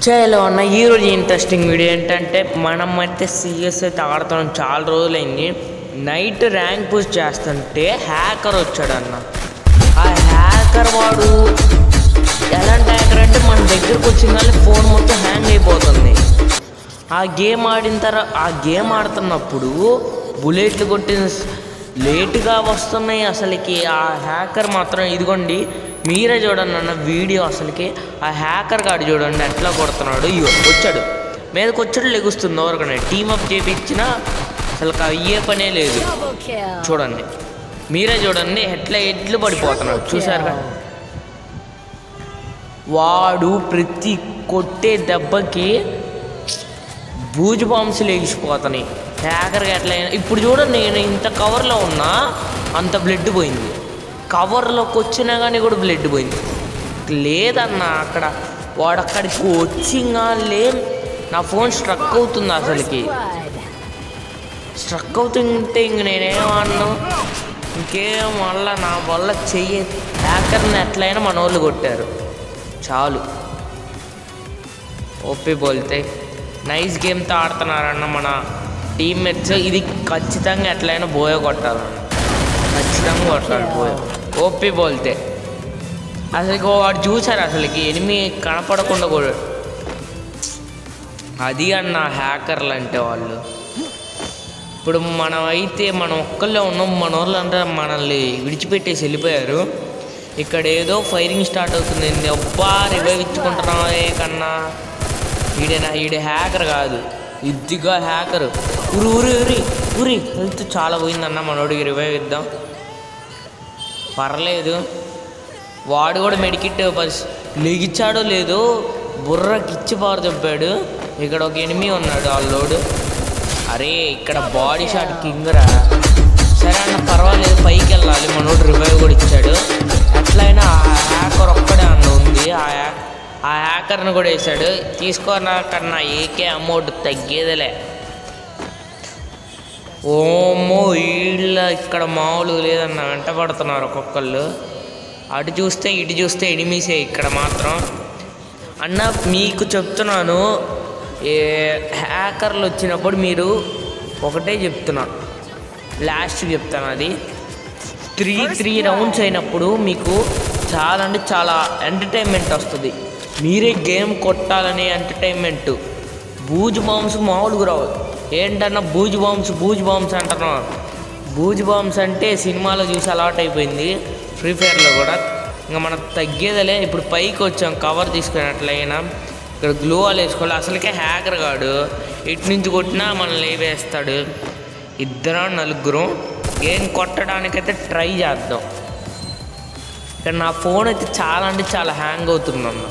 చేయలో అన్న ఈరోజు interesting video ఏంటంటే మనం అయితే సిఎస్ అయితే ఆడుతున్నాం చాలా రోజులైంది నైట్ ర్యాంక్ పుష్ చేస్తుంటే హ్యాకర్ వచ్చాడన్న ఆ హ్యాకర్ వాడు ఎలాంటి హ్యాకర్ అంటే మన దగ్గరకు వచ్చిన ఫోన్ మొత్తం హ్యాంగ్ అయిపోతుంది ఆ గేమ్ ఆడిన తర్వాత ఆ గేమ్ ఆడుతున్నప్పుడు బుల్లెట్లు కొట్టిన స్- లేటుగా వస్తున్నాయి అసలుకి ఆ హ్యాకర్ మాత్రం ఇదిగోండి మీరే చూడండి అన్న వీడియో అసలుకి ఆ హ్యాకర్ గాడు చూడండి ఎట్లా కొడుతున్నాడు ఇగో వచ్చాడు మీదకి వచ్చాడు లెగుస్తుంది ఎవరికనే టీమ్ అప్ చేపించినా అసలు అయ్యే పనే లేదు Double kill. చూడండి మీరే చూడండి ఎట్లా ఎట్లు పడిపోతున్నాడు చూసారుగా వాడు ప్రతి కొట్టే దెబ్బకి బూజు బాంబ్స్ లేచిపోతున్నాయి హ్యాకర్గా ఎట్లయినా ఇప్పుడు చూడండి నేను ఇంత కవర్లో ఉన్నా అంత బ్లడ్ పోయింది కవర్లోకి వచ్చినా కానీ కూడా బ్లడ్ పోయింది లేదన్న అక్కడ వాడు అక్కడికి వచ్చింగా లే నా ఫోన్ స్ట్రక్ అవుతుంది అసలుకి Blood. స్ట్రక్ అవుతుంటే ఇంక నేనేమన్నా ఇంకేం వల్ల నా వల్ల చెయ్యి హ్యాకర్ని ఎట్లయినా మన వాళ్ళు కొట్టారు చాలు ఓపి బోల్తే నైస్ గేమ్తో ఆడుతున్నారన్న మన టీమ్మేట్స్ ఇది ఖచ్చితంగా ఎట్లయినా బోయ కొట్టాలన్న ఖచ్చితంగా కొట్టాలి బోయ ఓపి బోల్తే అసలు వాడు చూసారు అసలుకి ఎనిమి కనపడకుండా కూడా అది అన్న హ్యాకర్లు అంటే వాళ్ళు ఇప్పుడు మనం అయితే మనం ఒక్కళ్ళే ఉన్నాం మన వాళ్ళు అంటే మనల్ని విడిచిపెట్టేసి వెళ్ళిపోయారు ఇక్కడ ఏదో ఫైరింగ్ స్టార్ట్ అవుతుంది అబ్బా రివైవ్ ఇచ్చుకుంటున్నాం ఏ కన్నా ఈడేనా ఈడే హ్యాకర్ కాదు ఇద్దిగా హ్యాకర్ ఉరి ఉరి ఉరి ఉరి హెల్త్ చాలా పోయిందన్న మనోడికి రివైవ్ ఇద్దాం పర్లేదు వాడు కూడా మెడికిట్ బస్ లెగిచ్చాడో లేదో బుర్రకి ఇచ్చి పారు చెప్పాడు ఇక్కడ ఒక ఎనిమి ఉన్నాడు వాళ్ళోడు అరే ఇక్కడ బాడీ షాట్ కింగరా సరే అన్న పర్వాలేదు పైకి వెళ్ళాలి మనోడు రివైవ్ కూడా ఇచ్చాడు ఎట్లయినా ఆ హ్యాకర్ ఒక్కడే అన్న ఉంది ఆ హ్యా- ఆ హ్యాకర్ని కూడా వేసాడు తీసుకోనా కన్నా ఏకే అమౌంట్ తగ్గేదిలే ఓమో వీళ్ళ ఇక్కడ మామూలు లేదన్న వెంట పడుతున్నారు ఒక్కొక్కళ్ళు అటు చూస్తే ఇటు చూస్తే ఎనిమిసే ఇక్కడ మాత్రం అన్న మీకు చెప్తున్నాను ఏ హ్యాకర్లు వచ్చినప్పుడు మీరు ఒకటే చెప్తున్నా లాస్ట్ చెప్తాను అది త్రీ త్రీ రౌండ్స్ అయినప్పుడు మీకు చాలా అంటే చాలా ఎంటర్టైన్మెంట్ వస్తుంది మీరే గేమ్ కొట్టాలనే ఎంటర్టైన్మెంట్ బూజు బాంబ్స్ మామూలుగా రావు ఏంటన్నా బూజు బాంబ్స్ బూజు బాంబ్స్ అంటున్నా బూజు బాంబ్స్ అంటే సినిమాలో చూసి అలవాటు అయిపోయింది ఫ్రీ ఫైర్లో కూడా ఇంకా మనం తగ్గేదలే ఇప్పుడు పైకి వచ్చాం కవర్ తీసుకున్నట్లయినా ఇక్కడ గ్లూ వాల్ వేసుకోవాలి అసలుకే హ్యాకర్ కాడు ఇటు నుంచి కొట్టినా మనల్ని వేస్తాడు ఇద్దరం నలుగురం గేమ్ కొట్టడానికైతే ట్రై చేద్దాం ఇక్కడ నా ఫోన్ అయితే చాలా అంటే చాలా హ్యాంగ్ అవుతుందన్న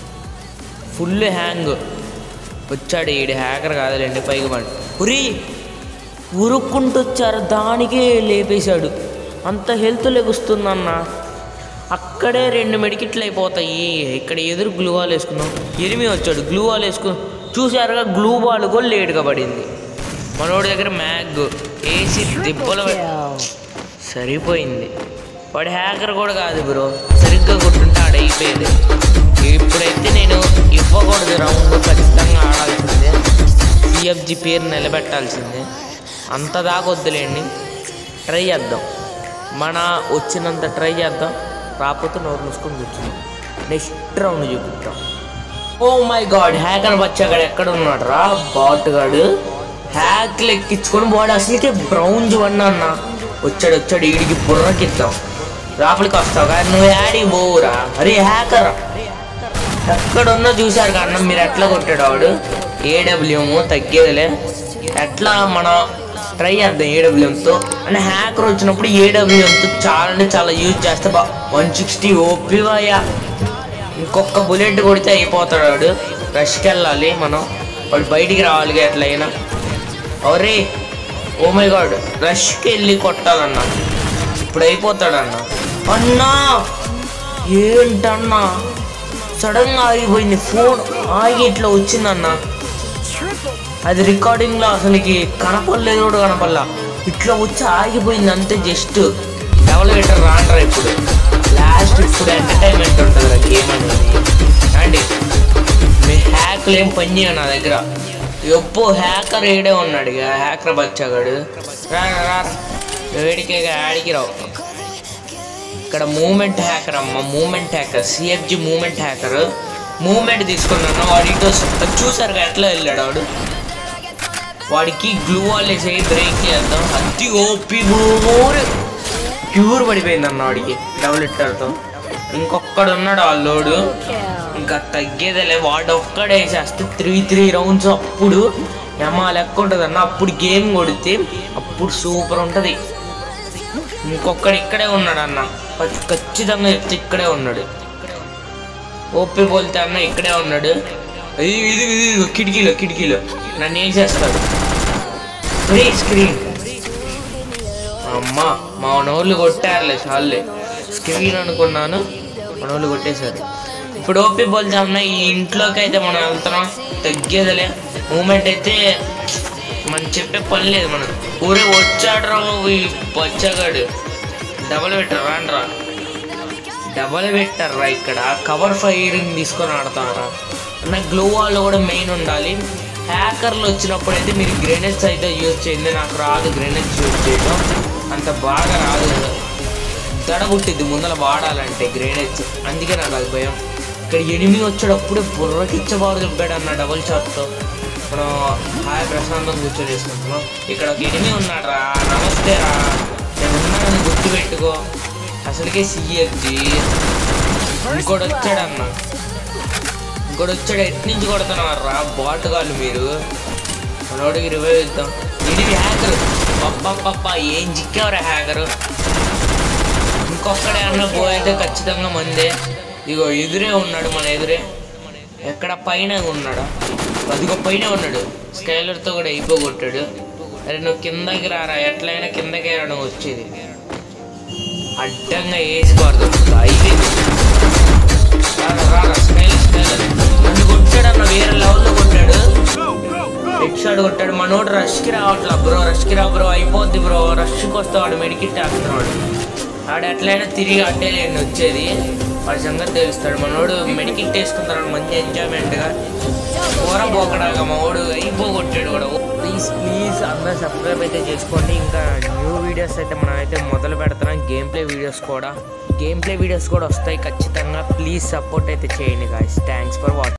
ఫుల్ హ్యాంగ్ వచ్చాడు ఈడు హ్యాకర్ కాదులేండి పైకి పడి ఉరి ఉరుక్కుంటూ వచ్చారు దానికే లేపేశాడు అంత హెల్త్ లెగుస్తుందన్న అక్కడే రెండు మెడికిట్లు అయిపోతాయి ఇక్కడ ఎదురు గ్లూ వాల్ వేసుకున్నాం ఎనిమి వచ్చాడు గ్లూ వాల్ వేసుకుని చూసారుగా గ్లూ వాల్ కూడా లేటుగా పడింది మనోడి దగ్గర మ్యాగ్ వేసి దెబ్బలు పె- Kill. సరిపోయింది వాడు హ్యాకర్ కూడా కాదు బ్రో సరిగ్గా కొట్టుంటే ఆడ అయిపోయేది ఇప్పుడైతే నేను ఇవ్వకూడదు రౌండ్ ఖచ్చితంగా ఆడాల్సిందే సిఎఫ్జి పేరు నిలబెట్టాల్సిందే అంత దాకా వద్దులేండి ట్రై చేద్దాం మన వచ్చినంత ట్రై చేద్దాం రాకపోతే నోరు మూసుకొని కూర్చుందాం నెక్స్ట్ రౌండ్ చూపిద్దాం ఓ మై గాడ్ హ్యాకర్ బచ్చాగాడు ఎక్కడ ఉన్నాడు రా బాట్ గాడు హ్యాక్లు ఎక్కించుకొని వాడు అసలుకే బ్రౌన్ చూడండి అన్న వచ్చాడు వచ్చాడు ఈడికి బుర్రకిద్దాం లోపలికి వస్తావు కానీ నువ్వు యాడికి పోవురా అరే హ్యాకర్ ఎక్కడున్నా చూశారు కానీ మీరు ఎట్లా కొట్టాడు వాడు ఏడబ్ల్యూఎం తగ్గేదిలే ఎట్లా మనం ట్రై చేద్దాం ఏడబ్ల్యూఎంతో అంటే హ్యాకర్ వచ్చినప్పుడు ఏడబ్ల్యూఎంతో చాలా అంటే చాలా యూజ్ చేస్తే బా వన్ సిక్స్టీ ఓపీ వాయా ఇంకొక బుల్లెట్ కొడితే అయిపోతాడు వాడు రష్కి వెళ్ళాలి మనం వాడు బయటికి రావాలి ఎట్లయినా ఒరే ఓ మై గాడ్ రష్కి వెళ్ళి కొట్టాలన్నా ఇప్పుడు అయిపోతాడన్న అన్నా ఏంటన్నా సడన్గా ఆగిపోయింది ఫోన్ ఆగి ఇట్లా వచ్చిందన్న అది రికార్డింగ్లో అసలుకి కనపడలేదు కూడా కనపడలా ఇట్లా వచ్చి ఆగిపోయింది అంతే జస్ట్ డబల్ గెటర్ రాండ్రా ఇప్పుడు లాస్ట్ ఇప్పుడు ఎంటర్టైన్మెంట్ ఉంటుంది ఆ గేమ్ అనేది అండి మీ హ్యాక్లు ఏం పని చేయవు నా దగ్గర ఎప్పు హ్యాకర్ ఏడే ఉన్నాడు ఇక హ్యాకర్ బచ్చాగాడు రా రా, రా వేడికే ఆడికి రావు ఇక్కడ మూమెంట్ హ్యాకర్ అమ్మ moment hacker CFG moment hacker moment తీసుకున్నాను వాడి ఇటు వస్తు- చూసారు కదా ఎట్లా వెళ్ళాడు వాడు వాడికి గ్లూ వాల్ వేసి బ్రేక్ చేద్దాం అతి ఓపి ప్యూర్ ప్యూర్ పడిపోయింది అన్న వాడికి డబుల్ హిట్టర్తో ఇంకొక్కడు ఉన్నాడు ఆ లోడు ఇంకా తగ్గేదేలే వాడు ఒక్కడే వేసేస్తే త్రీ త్రీ రౌండ్స్ అప్పుడు ఏమా లెక్క ఉంటుంది అన్న అప్పుడు గేమ్ కొడితే అప్పుడు సూపర్ ఉంటుంది ఇంకొక్కడు ఇక్కడే ఉన్నాడు అన్న ఖచ్- ఖచ్చితంగా చెప్తే ఇక్కడే ఉన్నాడు ఓపి పోలితే అన్న ఇక్కడే ఉన్నాడు ఇది ఇది ఇది ఇది కిటికీలో కిటికీలో నన్ను ఏం చేస్తాడు ఫ్రీ స్క్రీన్ అమ్మా మా నోళ్ళు కొట్టారులే చాలులే స్క్రీన్ అనుకున్నాను మా నోళ్ళు కొట్టేశారు ఇప్పుడు ఓపి పోల్చామన్నా ఈ ఇంట్లోకి అయితే మనం వెళ్తున్నాం తగ్గేదిలే మూమెంట్ అయితే మనం చెప్పే పని లేదు మనం ఊరే వచ్చాడు రా ఈ బచ్చగాడు డబల్ పెట్టరు రాండ్రా డబల్ పెట్టారా ఇక్కడ కవర్ ఫైరింగ్ తీసుకొని ఆడతారా అన్న గ్లో వాల్ కూడా మెయిన్ ఉండాలి హ్యాకర్లు వచ్చినప్పుడు అయితే మీరు గ్రెనేడ్స్ అయితే యూజ్ చేయండి నాకు రాదు గ్రెనేడ్స్ యూజ్ చేయడం అంత బాగా రాదు దడ పుట్టిద్ది ముందర వాడాలంటే గ్రెనేడ్స్ అందుకే నాకు అది భయం ఇక్కడ ఎనిమి వచ్చేటప్పుడు బుర్రకిచ్చబారు చెప్పాడు అన్న డబుల్ షాట్తో మనం హాయ్ ప్రశాంతం కూర్చొని చేసుకుంటున్నాం ఇక్కడ ఒక ఎనిమి ఉన్నాడు రా నమస్తే రా నేను ఉన్నానని గుర్తు పెట్టుకో అసలుకే సిఎఫ్జి ఇంకోటి వచ్చాడు అన్న ఇంకోటి వచ్చాడు ఎటు నుంచి కొడుతున్నారు రా బాటుగాళ్ళు మీరు మనోడికి రివైవ్ ఇద్దాం ఇది హ్యాకర్ పప్ప ఏం చిక్కేవరా హ్యాకరు ఇంకొక్కడే అన్న పోయితే ఖచ్చితంగా మందే ఇగో ఎదురే ఉన్నాడు మన ఎదురే ఎక్కడ పైన ఉన్నాడా అదిగో పైన ఉన్నాడు స్కైలర్తో కూడా అయిపోగొట్టాడు అరే నువ్వు కిందకి రారా ఎట్లయినా కిందకి రావడం వచ్చేది అడ్డంగా వేసుకోవద్దు ఇది రారా, రారా, స్మైల్, స్మైల్. నన్ను కొట్టాడన్న వేరే లెవెల్లో కొట్టాడు హెడ్ షాట్ కొట్టాడు మనోడు రష్కి రావట్లా బ్రో రష్కి రా బ్రో అయిపోద్ది బ్రో రష్కి వస్తావాడు మెడికిట్ వేస్తున్నాడు ఆడు ఎట్లయినా తిరిగి అడ్డే లేని వచ్చేది వాడి సంగతి తెలుస్తాడు మనోడు మెడికిట్ వేసుకున్న తర్వాత మంచి ఎంజాయ్మెంట్గా కూర పోకడాగా మా వాడు అయిపోగొట్టాడు కూడా ప్లీజ్ ప్లీజ్ అందరూ సబ్స్క్రైబ్ అయితే చేసుకోండి ఇంకా న్యూ వీడియోస్ అయితే మనం అయితే మొదలు పెడుతున్నాం గేమ్ ప్లే వీడియోస్ కూడా గేమ్ ప్లే వీడియోస్ కూడా వస్తాయి ఖచ్చితంగా ప్లీజ్ సపోర్ట్ అయితే చేయండి గాయస్ థ్యాంక్స్ ఫర్ వాచింగ్